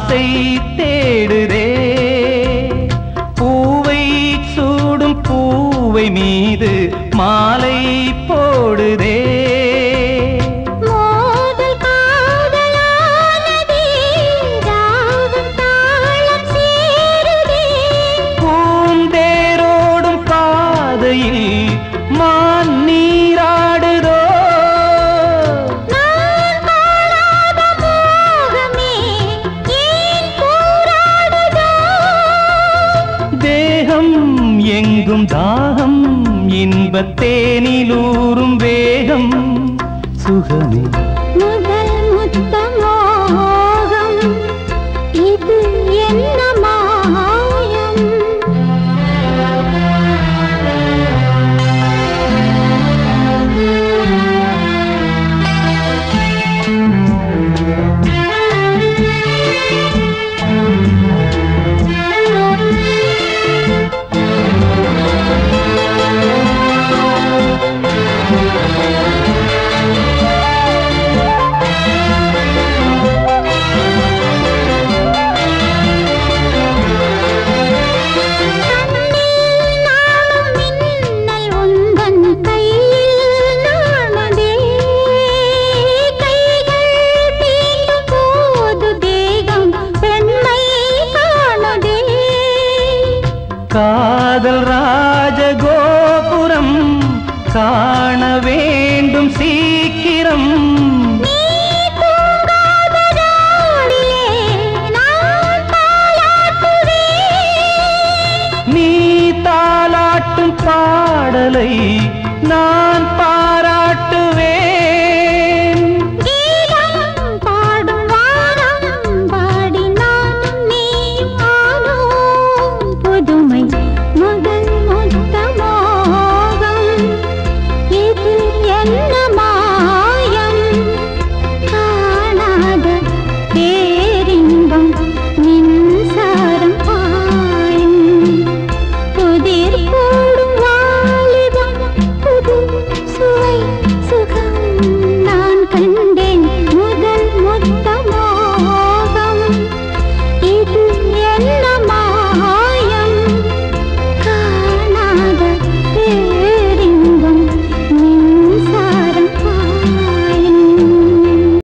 ஆசை தேடுதே பூவை சூடும் பூவை மீது மாலை போடுதே மோதல் காதலானதே ராகம் தாளம் சேருதே பூந்தேரோடும் பாதையில் மான் நீராடுதோ நான் காணாத மோகமே ஏன் போராடுதோ தேகம் எங்கும் தாகம் இன்பத்தேனிலூறும் வேகம் சுகமே முதல் முத்த மோகம் இது என்ன மாயம் நாளும் மின்னல் உந்தன் கையில் நாணுதே கைகள் தீண்டும் போது தேகம் பெண்மை காணுதே காதல் ராஜகோபுரம் காண வேண்டும் சீக்கிரம் நீ தூங்காத நாளிலே நான் தாலாட்டுவேன் நீ தாலாட்டும் பாடலை நான்